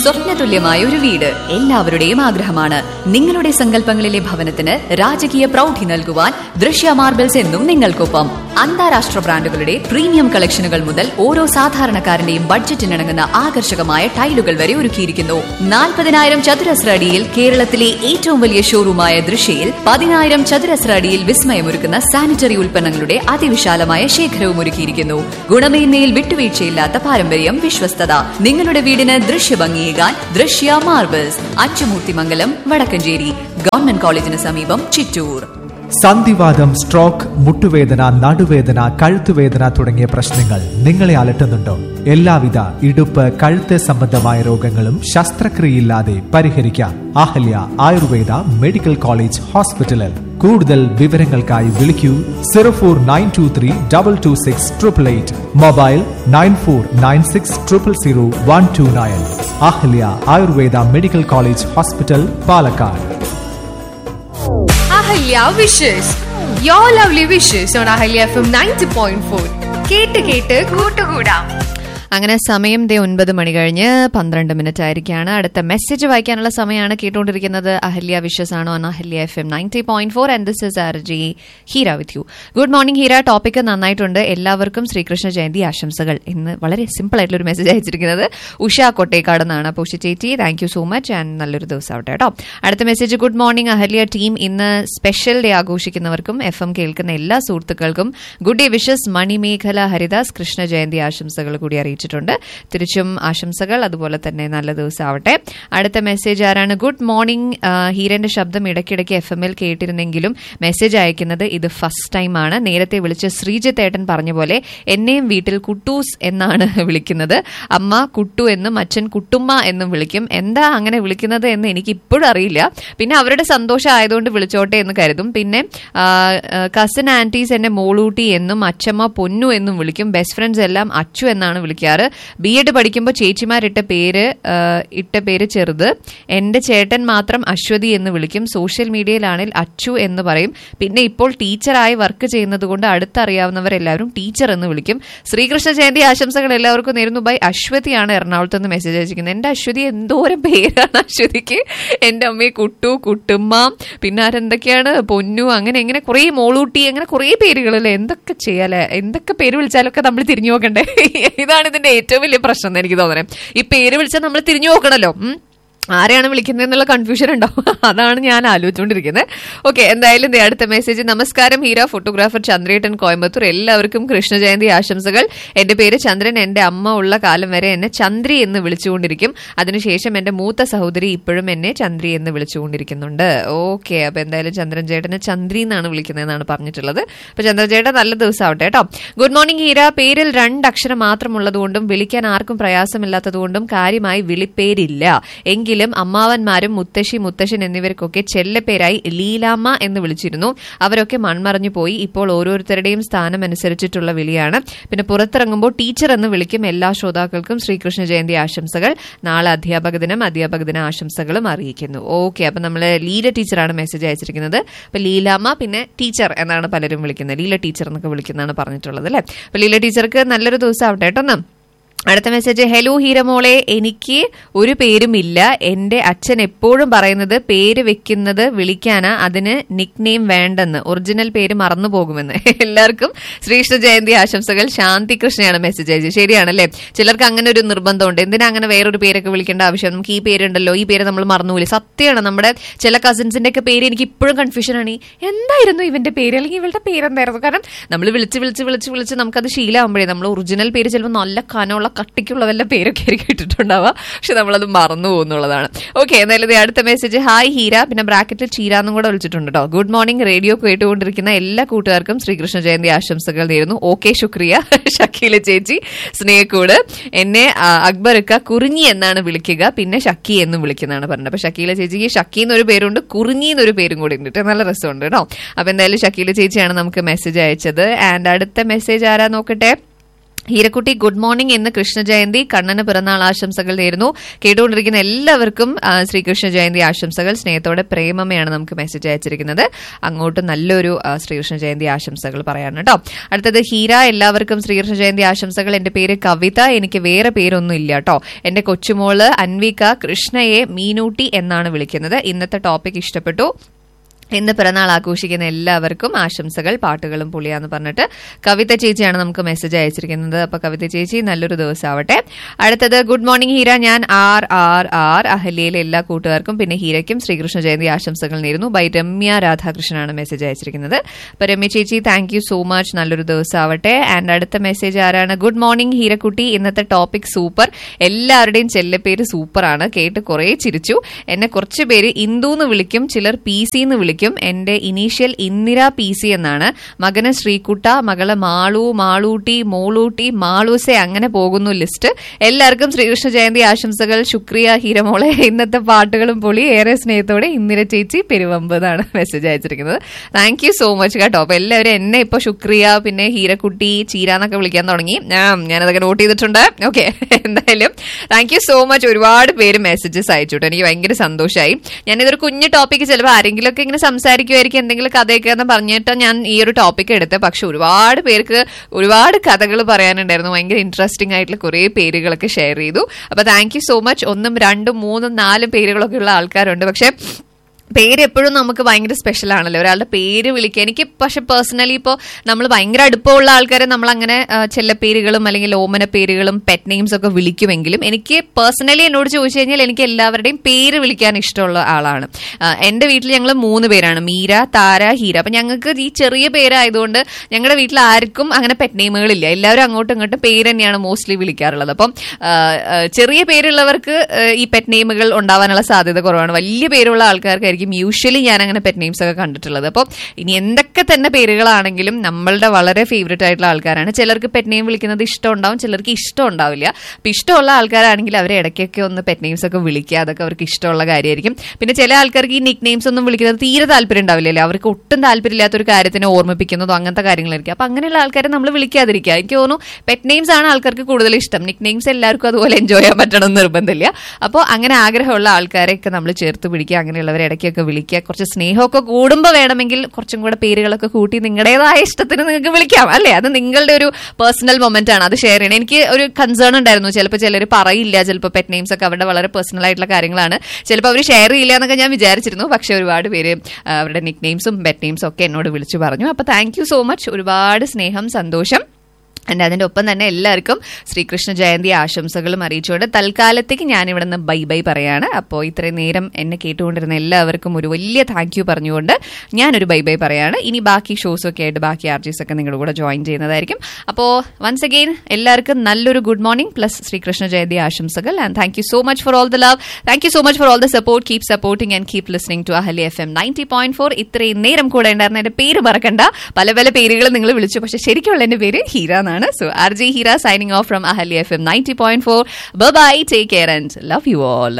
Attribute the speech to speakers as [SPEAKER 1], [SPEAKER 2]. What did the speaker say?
[SPEAKER 1] സ്വപ്നതുല്യമായ ഒരു വീട് എല്ലാവരുടെയും ആഗ്രഹമാണ് നിങ്ങളുടെ സങ്കല്പങ്ങളിലെ ഭവനത്തിന് രാജകീയ പ്രൗഢി നൽകുവാൻ ദൃശ്യ മാർബിൾസ് എന്നും നിങ്ങൾക്കൊപ്പം അന്താരാഷ്ട്ര ബ്രാൻഡുകളുടെ പ്രീമിയം കളക്ഷനുകൾ മുതൽ ഓരോ സാധാരണക്കാരന്റെയും ബഡ്ജറ്റിനിണങ്ങുന്ന ആകർഷകമായ ടൈലുകൾ വരെ ഒരുക്കിയിരിക്കുന്നു നാൽപ്പതിനായിരം ചതുരശ്ര അടിയിൽ കേരളത്തിലെ ഏറ്റവും വലിയ ഷോറൂമായ ദൃശ്യയിൽ പതിനായിരം ചതുരശ്ര അടിയിൽ വിസ്മയമൊരുക്കുന്ന സാനിറ്ററി ഉൽപ്പന്നങ്ങളുടെ അതിവിശാലമായ ശേഖരവും ഒരുക്കിയിരിക്കുന്നു ഗുണമേന്മയിൽ വിട്ടുവീഴ്ചയില്ലാത്ത പാരമ്പര്യം വിശ്വസ്തത നിങ്ങളുടെ വീടിന് ദൃശ്യഭംഗിയേകാൻ ദൃശ്യ മാർബിൾസ് അച്ചുമൂർത്തിമംഗലം വടക്കഞ്ചേരി ഗവൺമെന്റ് കോളേജിന് സമീപം ചിറ്റൂർ
[SPEAKER 2] സന്ധിവാദം സ്ട്രോക്ക് മുട്ടുവേദന നടുവേദന കഴുത്തുവേദന തുടങ്ങിയ പ്രശ്നങ്ങൾ നിങ്ങളെ അലട്ടുന്നുണ്ടോ എല്ലാവിധ ഇടുപ്പ് കഴുത്ത് സംബന്ധമായ രോഗങ്ങളും ശസ്ത്രക്രിയയില്ലാതെ പരിഹരിക്കാം അഹല്യ ആയുർവേദ മെഡിക്കൽ കോളേജ് ഹോസ്പിറ്റലിൽ കൂടുതൽ വിവരങ്ങൾക്കായി വിളിക്കൂ zero four nine two three double two six triple eight mobile nine four nine six triple zero one two nine Ahalya Ayurveda medical college hospital Palakkad
[SPEAKER 3] Ahalya wishes your lovely wishes on Ahalya F M ninety point four കേട്ട് കേട്ട് കൂട്ടുകൂടാം അങ്ങനെ സമയം ദേ ഒൻപത് മണി കഴിഞ്ഞ് പന്ത്രണ്ട് minute ആയിരിക്കാണ് അടുത്ത message വായിക്കാനുള്ള സമയമാണ് കേട്ടുകൊണ്ടിരിക്കുന്നത് അഹല്യ വിഷസ് ആണോ on Ahalya F M ninety point four and this is R J Heera with you good morning Heera topic നന്നായിട്ടുണ്ട് എല്ലാവർക്കും ശ്രീകൃഷ്ണ ജയന്തി ആശംസകൾ ഇന്ന് വളരെ സിമ്പിൾ ആയിട്ടുള്ള ഒരു മെസ്സേജ് അയച്ചിരിക്കുന്നത് ഉഷ കൊട്ടേക്കാട് എന്നാണ് അപ്പോൾ ഉഷ ചേച്ചി thank you so much and നല്ലൊരു ദിവസം ആവട്ടെ കേട്ടോ അടുത്ത message good morning Ahalya team ഇന്ന് സ്പെഷ്യൽ ഡേ ആഘോഷിക്കുന്നവർക്കും എഫ് എം കേൾക്കുന്ന എല്ലാ സുഹൃത്തുക്കൾക്കും good day wishes Manimekhala Haridas Krishna Jayanthi ആശംസകൾ കൂടി അറിയിച്ചിട്ടുണ്ട് തിരിച്ചും ആശംസകൾ അതുപോലെ തന്നെ നല്ല ദിവസം ആവട്ടെ അടുത്ത മെസ്സേജ് ആരാണ് ഗുഡ് മോർണിംഗ് ഹീരന്റെ ശബ്ദം ഇടയ്ക്കിടയ്ക്ക് എഫ് എമ്മിൽ കേട്ടിരുന്നെങ്കിലും മെസ്സേജ് അയക്കുന്നത് ഇത് ഫസ്റ്റ് ടൈം ആണ് നേരത്തെ വിളിച്ച ശ്രീജിത്ത് ഏട്ടൻ പറഞ്ഞ പോലെ എന്നെയും വീട്ടിൽ കുട്ടൂസ് എന്നാണ് വിളിക്കുന്നത് അമ്മ കുട്ടു എന്നും അച്ഛൻ കുട്ടുമ്മ എന്നും വിളിക്കും എന്താ അങ്ങനെ വിളിക്കുന്നത് എന്ന് എനിക്ക് ഇപ്പോഴും അറിയില്ല പിന്നെ അവരുടെ സന്തോഷം ആയതുകൊണ്ട് വിളിച്ചോട്ടെ എന്ന് കരുതും പിന്നെ കസിൻ ആന്റീസ് എന്നെ മോളൂട്ടി എന്നും അച്ഛമ്മ പൊന്നു എന്നും വിളിക്കും ബെസ്റ്റ് ഫ്രണ്ട്സ് എല്ലാം അച്ചു എന്നാണ് വിളിക്കാറ് ബി എഡ് പഠിക്കുമ്പോൾ ചേച്ചിമാരിട്ട പേര് ആ, ഇട്ട പേര് ചെറുത് എന്റെ ചേട്ടൻ മാത്രം അശ്വതി എന്ന് വിളിക്കും സോഷ്യൽ മീഡിയയിലാണെങ്കിൽ അച്ചു എന്ന് പറയും പിന്നെ ഇപ്പോൾ ടീച്ചറായി വർക്ക് ചെയ്യുന്നത് കൊണ്ട് അടുത്തറിയാവുന്നവരെല്ലാവരും ടീച്ചർ എന്ന് വിളിക്കും ശ്രീകൃഷ്ണ ജയന്തി ആശംസകൾ എല്ലാവർക്കും നേരുന്നു ബൈ അശ്വതിയാണ് എറണാകുളത്ത് നിന്ന് മെസ്സേജ് അയച്ചിരിക്കുന്നത് എന്റെ അശ്വതി എന്തോരം പേരാണ് അശ്വതിക്ക് എന്റെ അമ്മയെ കുട്ടു കുട്ടുമ്മ പിന്നെ ആരെന്തൊക്കെയാണ് പൊന്നു അങ്ങനെ എങ്ങനെ കുറെ മോളൂട്ടി അങ്ങനെ കുറെ പേരുകളല്ലേ എന്തൊക്കെ ചെയ്യാലേ എന്തൊക്കെ പേര് വിളിച്ചാലൊക്കെ നമ്മൾ തിരിഞ്ഞു നോക്കണ്ടേ ഇതാണ് ഇതിന്റെ ഏറ്റവും വലിയ പ്രശ്നം എന്ന് എനിക്ക് തോന്നുന്നത് ഈ പേര് വിളിച്ചാൽ നമ്മൾ തിരിഞ്ഞു നോക്കണല്ലോ ഉം. ആരെയാണ് വിളിക്കുന്നത് എന്നുള്ള കൺഫ്യൂഷൻ ഉണ്ടാവും അതാണ് ഞാൻ ആലോചിച്ചുകൊണ്ടിരിക്കുന്നത് ഓക്കെ എന്തായാലും ദേ അടുത്ത മെസ്സേജ് നമസ്കാരം ഹീര ഫോട്ടോഗ്രാഫർ ചന്ദ്രേട്ടൻ കോയമ്പത്തൂർ എല്ലാവർക്കും കൃഷ്ണ ജയന്തി ആശംസകൾ എന്റെ പേര് ചന്ദ്രൻ എന്റെ അമ്മ ഉള്ള കാലം വരെ എന്നെ ചന്ദ്രി എന്ന് വിളിച്ചുകൊണ്ടിരിക്കും അതിനുശേഷം എന്റെ മൂത്ത സഹോദരി ഇപ്പോഴും എന്നെ ചന്ദ്രി എന്ന് വിളിച്ചുകൊണ്ടിരിക്കുന്നുണ്ട് ഓക്കെ അപ്പൊ എന്തായാലും ചന്ദ്രൻ ചേട്ടനെ ചന്ദ്രി എന്നാണ് വിളിക്കുന്നതെന്നാണ് പറഞ്ഞിട്ടുള്ളത് അപ്പൊ ചന്ദ്രൻ ചേട്ടൻ നല്ല ദിവസം ആവട്ടെ കേട്ടോ ഗുഡ് മോർണിംഗ് ഹീര പേരിൽ രണ്ട് അക്ഷരം മാത്രമുള്ളതുകൊണ്ടും വിളിക്കാൻ ആർക്കും പ്രയാസമില്ലാത്തതുകൊണ്ടും കാര്യമായി വിളിപ്പേരില്ല എങ്കിലും അമ്മാവന്മാരും മുത്തശ്ശി മുത്തശ്ശൻ എന്നിവർക്കൊക്കെ ചെല്ലപ്പേരായി ലീലാമ്മ എന്ന് വിളിച്ചിരുന്നു അവരൊക്കെ മൺമറഞ്ഞു പോയി ഇപ്പോൾ ഓരോരുത്തരുടെയും സ്ഥാനം അനുസരിച്ചിട്ടുള്ള വിളിയാണ് പിന്നെ പുറത്തിറങ്ങുമ്പോൾ ടീച്ചർ എന്ന് വിളിക്കും എല്ലാ ശ്രോതാക്കൾക്കും ശ്രീകൃഷ്ണ ജയന്തി ആശംസകൾ നാളെ അധ്യാപക ദിനം അധ്യാപക ദിന ആശംസകളും അറിയിക്കുന്നു ഓക്കെ അപ്പൊ നമ്മള് ലീല ടീച്ചറാണ് മെസ്സേജ് അയച്ചിരിക്കുന്നത് അപ്പൊ ലീലാമ്മ പിന്നെ ടീച്ചർ എന്നാണ് പലരും വിളിക്കുന്നത് ലീല ടീച്ചർ എന്നൊക്കെ വിളിക്കുന്നതാണ് പറഞ്ഞിട്ടുള്ളത് അല്ലെ അപ്പൊ ലീല ടീച്ചർക്ക് നല്ലൊരു ദിവസം ആവട്ടെ കേട്ടോ ഒന്ന്. അടുത്ത മെസ്സേജ് ഹലോ ഹീരമോളെ എനിക്ക് ഒരു പേരുമില്ല എന്റെ അച്ഛൻ എപ്പോഴും പറയുന്നത് പേര് വെക്കുന്നത് വിളിക്കാനാ അതിന് നിക് നെയിം വേണ്ടെന്ന് ഒറിജിനൽ പേര് മറന്നു പോകുമെന്ന് എല്ലാവർക്കും ശ്രീകൃഷ്ണ ജയന്തി ആശംസകൾ ശാന്തി കൃഷ്ണയാണ് മെസ്സേജ് അയച്ചത് ശരിയാണല്ലേ ചിലർക്ക് അങ്ങനെ ഒരു നിർബന്ധമുണ്ട് എന്തിനാ അങ്ങനെ വേറൊരു പേരൊക്കെ വിളിക്കേണ്ട ആവശ്യം നമുക്ക് ഈ പേരുണ്ടല്ലോ ഈ പേര് നമ്മൾ മറന്നുപോയി സത്യമാണ് നമ്മുടെ ചില കസിൻസിന്റെ ഒക്കെ പേര് എനിക്ക് ഇപ്പോഴും കൺഫ്യൂഷനാണ് എന്തായിരുന്നു ഇവന്റെ പേര് അല്ലെങ്കിൽ ഇവളുടെ പേര് എന്തായിരുന്നു കാരണം നമ്മൾ വിളിച്ച് വിളിച്ച് വിളിച്ച് വിളിച്ച് നമുക്കത് ശീലമാകുമ്പോഴേ നമ്മൾ ഒറിജിനൽ പേര് ചിലപ്പോൾ നല്ല കനമുള്ള കട്ടിക്കുള്ള വല്ല പേരൊക്കെ ആയിരിക്കും ഇട്ടിട്ടുണ്ടാവുക പക്ഷെ നമ്മളത് മറന്നു പോകുന്നുള്ളതാണ് ഓക്കെ എന്തായാലും ദേ അടുത്ത മെസ്സേജ് ഹായ് ഹീര പിന്നെ ബ്രാക്കറ്റിൽ ചീരാന്നും കൂടെ വിളിച്ചിട്ടുണ്ട് കേട്ടോ ഗുഡ് മോർണിംഗ് റേഡിയോ കേട്ടുകൊണ്ടിരിക്കുന്ന എല്ലാ കൂട്ടുകാർക്കും ശ്രീകൃഷ്ണ ജയന്തി ആശംസകൾ നേരുന്നു ഓക്കെ ശുക്രിയ ഷക്കീല ചേച്ചി സ്നേഹക്കൂട് എന്നെ ആ, അക്ബർക്ക കുറിഞ്ഞി എന്നാണ് വിളിക്കുക പിന്നെ ഷക്കി എന്നും വിളിക്കുന്നതാണ് പറഞ്ഞത് അപ്പൊ ഷക്കീല ചേച്ചിക്ക് ഷക്കി എന്നൊരു പേരുണ്ട് കുറിഞ്ഞി എന്നൊരു പേരും കൂടി ഉണ്ട് കേട്ടോ. നല്ല രസമുണ്ട് കേട്ടോ അപ്പൊ എന്തായാലും ഷക്കീല ചേച്ചിയാണ് നമുക്ക് മെസ്സേജ് അയച്ചത് ആൻഡ് അടുത്ത മെസ്സേജ് ആരാ നോക്കട്ടെ ഹീരക്കുട്ടി ഗുഡ് മോർണിംഗ് ഇന്ന് കൃഷ്ണ ജയന്തി കണ്ണന് പിറന്നാൾ ആശംസകൾ നേരുന്നു കേട്ടുകൊണ്ടിരിക്കുന്ന എല്ലാവർക്കും ആ, ശ്രീകൃഷ്ണ ജയന്തി ആശംസകൾ സ്നേഹത്തോടെ പ്രേമമയാണ് നമുക്ക് മെസ്സേജ് അയച്ചിരിക്കുന്നത് അങ്ങോട്ട് നല്ലൊരു ആ, ശ്രീകൃഷ്ണ ജയന്തി ആശംസകൾ പറയാണ് കേട്ടോ അടുത്തത് ഹീര എല്ലാവർക്കും ശ്രീകൃഷ്ണ ജയന്തി ആശംസകൾ എന്റെ പേര് കവിത എനിക്ക് വേറെ പേരൊന്നും ഇല്ല കേട്ടോ എന്റെ കൊച്ചുമോള് അൻവിക കൃഷ്ണയെ മീനൂട്ടി എന്നാണ് വിളിക്കുന്നത് ഇന്നത്തെ ടോപ്പിക് ഇഷ്ടപ്പെട്ടു ഇന്ന് പിറന്നാൾ ആഘോഷിക്കുന്ന എല്ലാവർക്കും ആശംസകൾ പാട്ടുകളും പുളിയാന്ന് പറഞ്ഞിട്ട് കവിത ചേച്ചിയാണ് നമുക്ക് മെസ്സേജ് അയച്ചിരിക്കുന്നത് അപ്പൊ കവിത ചേച്ചി നല്ലൊരു ദിവസം ആവട്ടെ അടുത്തത് ഗുഡ് മോർണിംഗ് ഹീര ഞാൻ ആർ ആർ ആർ അഹല്യയിലെ എല്ലാ കൂട്ടുകാർക്കും പിന്നെ ഹീരയ്ക്കും ശ്രീകൃഷ്ണ ജയന്തി ആശംസകൾ നേരുന്നു ബൈ രമ്യ രാധാകൃഷ്ണനാണ് മെസ്സേജ് അയച്ചിരിക്കുന്നത് അപ്പൊ രമ്യ ചേച്ചി താങ്ക് യു സോ മച്ച് നല്ലൊരു ദിവസം ആവട്ടെ ആൻഡ് അടുത്ത മെസ്സേജ് ആരാണ് ഗുഡ് മോർണിംഗ് ഹീരക്കുട്ടി ഇന്നത്തെ ടോപ്പിക് സൂപ്പർ എല്ലാവരുടെയും ചെല്ലപ്പേര് സൂപ്പറാണ് കേട്ട് കുറെ ചിരിച്ചു എന്നെ കുറച്ച് പേര് ഇന്ദു എന്ന് വിളിക്കും ചിലർ പി സി എന്ന് വിളിക്കും എന്റെ ഇനീഷ്യൽ ഇന്ദിര പി സി എന്നാണ് മകന് ശ്രീകുട്ട മകളെ മാളു മാളൂട്ടി മോളൂട്ടി മാളൂസെ അങ്ങനെ പോകുന്നു ലിസ്റ്റ് എല്ലാവർക്കും ശ്രീകൃഷ്ണ ജയന്തി ആശംസകൾ ശുക്രിയ ഹീരമോളെ ഇന്നത്തെ പാട്ടുകളും പൊളി ഏറെ സ്നേഹത്തോടെ ഇന്ദിര ചേച്ചി പെരുവമ്പ് എന്നാണ് മെസ്സേജ് അയച്ചിരിക്കുന്നത് താങ്ക് യു സോ മച്ച് കേട്ടോ അപ്പൊ എല്ലാവരും എന്നെ ഇപ്പൊ ശുക്രിയ പിന്നെ ഹീരക്കുട്ടി ചീര എന്നൊക്കെ വിളിക്കാൻ തുടങ്ങി ആ, ഞാനതൊക്കെ നോട്ട് ചെയ്തിട്ടുണ്ട് ഓക്കെ എന്തായാലും താങ്ക് യു സോ മച്ച് ഒരുപാട് പേര് മെസ്സേജസ് അയച്ചു കേട്ടോ എനിക്ക് ഭയങ്കര സന്തോഷമായി ഞാനിതൊരു കുഞ്ഞു ടോപ്പിക്ക് ചിലപ്പോൾ ആരെങ്കിലുമൊക്കെ ഇങ്ങനെ സംസാരിക്കുമായിരിക്കും എന്തെങ്കിലും കഥയൊക്കെ എന്ന് പറഞ്ഞിട്ട് ഞാൻ ഈ ഒരു ടോപ്പിക് എടുത്തത് പക്ഷെ ഒരുപാട് പേർക്ക് ഒരുപാട് കഥകൾ പറയാനുണ്ടായിരുന്നു ഭയങ്കര ഇൻട്രസ്റ്റിംഗ് ആയിട്ടുള്ള കുറേ പേരുകളൊക്കെ ഷെയർ ചെയ്തു അപ്പൊ താങ്ക് യു സോ മച്ച് ഒന്നും രണ്ടും മൂന്നും നാലും പേരുകളൊക്കെ ഉള്ള ആൾക്കാരുണ്ട് പക്ഷെ പേര് എപ്പോഴും നമുക്ക് ഭയങ്കര സ്പെഷ്യൽ ആണല്ലോ ഒരാളുടെ പേര് വിളിക്കുക എനിക്ക് പക്ഷെ പേഴ്സണലി ഇപ്പോൾ നമ്മൾ ഭയങ്കര അടുപ്പമുള്ള ആൾക്കാരെ നമ്മൾ അങ്ങനെ ചെല്ലപ്പേരുകളും അല്ലെങ്കിൽ ഓമന പേരുകളും പെറ്റ് നെയിംസ് ഒക്കെ വിളിക്കുമെങ്കിലും എനിക്ക് പേഴ്സണലി എന്നോട് ചോദിച്ചു കഴിഞ്ഞാൽ എനിക്ക് എല്ലാവരുടെയും പേര് വിളിക്കാൻ ഇഷ്ടമുള്ള ആളാണ് ആ, എന്റെ വീട്ടിൽ ഞങ്ങൾ മൂന്ന് പേരാണ് മീര താര ഹീര അപ്പൊ ഞങ്ങൾക്ക് ഈ ചെറിയ പേരായതുകൊണ്ട് ഞങ്ങളുടെ വീട്ടിൽ ആർക്കും അങ്ങനെ പെറ്റ് നെയിമുകളില്ല എല്ലാവരും അങ്ങോട്ടും ഇങ്ങോട്ടും പേര് തന്നെയാണ് മോസ്റ്റ്ലി വിളിക്കാറുള്ളത് അപ്പം ആ, ആ, ചെറിയ പേരുള്ളവർക്ക് ആ, ഈ പെറ്റ് നെയിമുകൾ ഉണ്ടാവാനുള്ള സാധ്യത കുറവാണ് വലിയ പേരുള്ള ആൾക്കാർക്കായിരിക്കും യൂഷ്വലി ഞാൻ അങ്ങനെ പെറ്റ് നെയിംസ് ഒക്കെ കണ്ടിട്ടുള്ളത് അപ്പോൾ ഇനി എന്തൊക്കെ തന്നെ പേരുകളാണെങ്കിലും നമ്മളുടെ വളരെ ഫേവറേറ്റ് ആയിട്ടുള്ള ആൾക്കാരാണ് ചിലർക്ക് പെറ്റ് നെയിം വിളിക്കുന്നത് ഇഷ്ടം ഉണ്ടാവും ചിലർക്ക് ഇഷ്ടം ഉണ്ടാവില്ല അപ്പൊ ഇഷ്ടമുള്ള ആൾക്കാരാണെങ്കിൽ അവരെ ഇടയ്ക്കൊക്കെ ഒന്ന് പെറ്റ് നെയിംസ് ഒക്കെ വിളിക്കുക അതൊക്കെ അവർക്ക് ഇഷ്ടമുള്ള കാര്യമായിരിക്കും പിന്നെ ചില ആൾക്കാർക്ക് ഈ നിക് നെയിംസ് ഒന്നും വിളിക്കുന്നത് തീരെ താല്പര്യം ഉണ്ടാവില്ലല്ലേ അവർക്ക് ഒട്ടും താല്പര്യമില്ലാത്ത ഒരു കാര്യത്തിനെ ഓർമ്മിപ്പിക്കുന്നതോ അങ്ങനത്തെ കാര്യങ്ങളായിരിക്കും അപ്പൊ അങ്ങനെയുള്ള ആൾക്കാരെ നമ്മൾ വിളിക്കാതിരിക്കുക എനിക്ക് തോന്നുന്നു പെറ്റ് നെയിംസ് ആണ് ആൾക്കാർക്ക് കൂടുതൽ ഇഷ്ടം നിക് നെയിംസ് എല്ലാവർക്കും അതുപോലെ എൻജോയ് ചെയ്യാൻ പറ്റണം എന്ന് നിർബന്ധമില്ല അപ്പോൾ അങ്ങനെ ആഗ്രഹമുള്ള ആൾക്കാരെയൊക്കെ നമ്മൾ ചേർത്ത് പിടിക്കുക അങ്ങനെയുള്ളവരെ ഇടയ്ക്കൊക്കെ വിളിക്കുക കുറച്ച് സ്നേഹമൊക്കെ കൂടുമ്പോൾ വേണമെങ്കിൽ കുറച്ചും കൂടെ പേരുകളൊക്കെ കൂട്ടി നിങ്ങളുടേതായ ഇഷ്ടത്തിന് നിങ്ങൾക്ക് വിളിക്കാം അല്ലേ അത് നിങ്ങളുടെ ഒരു പേഴ്സണൽ മൊമെന്റ് ആണ് അത് ഷെയർ ചെയ്യണം എനിക്ക് ഒരു കൺസേൺ ഉണ്ടായിരുന്നു ചിലപ്പോൾ ചിലർ പറയില്ല ചിലപ്പോൾ പെറ്റ് നെയിംസ് ഒക്കെ അവരുടെ വളരെ പേഴ്സണൽ ആയിട്ടുള്ള കാര്യങ്ങളാണ് ചിലപ്പോൾ അവർ ഷെയർ ചെയ്യില്ല എന്നൊക്കെ ഞാൻ വിചാരിച്ചിരുന്നു പക്ഷെ ഒരുപാട് പേര് ആ, അവരുടെ നിക് നെയിംസും പെറ്റ് നെയിംസും ഒക്കെ എന്നോട് വിളിച്ചു പറഞ്ഞു അപ്പൊ താങ്ക് യു സോ മച്ച് ഒരുപാട് സ്നേഹം സന്തോഷം എൻ്റെ അതിൻ്റെ ഒപ്പം തന്നെ എല്ലാവർക്കും ശ്രീകൃഷ്ണ ജയന്തി ആശംസകളും അറിയിച്ചുകൊണ്ട് തൽക്കാലത്തേക്ക് ഞാൻ ഇവിടെ നിന്ന് ബൈ ബൈ പറയാണ് അപ്പോൾ ഇത്രയും നേരം എന്നെ കേട്ടുകൊണ്ടിരുന്ന എല്ലാവർക്കും ഒരു വലിയ താങ്ക് യു പറഞ്ഞുകൊണ്ട് ഞാനൊരു ബൈ ബൈ പറയാണ് ഇനി ബാക്കി ഷോസ് ഒക്കെ ആയിട്ട് ബാക്കി ആർജീസ് ഒക്കെ നിങ്ങളുടെ കൂടെ ജോയിൻ ചെയ്യുന്നതായിരിക്കും അപ്പോൾ വൺസ് അഗെയിൻ എല്ലാവർക്കും നല്ലൊരു good morning plus Sreekrishna Jayanthi ആശംസകൾ and thank you so much for all the love thank you so much for all the support keep supporting and keep listening to Ahalya F M ninety point four ഇത്രയും നേരം കൂടെ ഉണ്ടായിരുന്ന എന്റെ പേര് മറക്കണ്ട പല പല പേരുകൾ നിങ്ങൾ വിളിച്ചു പക്ഷെ ശരിക്കുള്ള എന്റെ പേര് ഹീര എന്നാണ് so R J Heera signing off from Ahalya F M ninety point four bye take care and love you all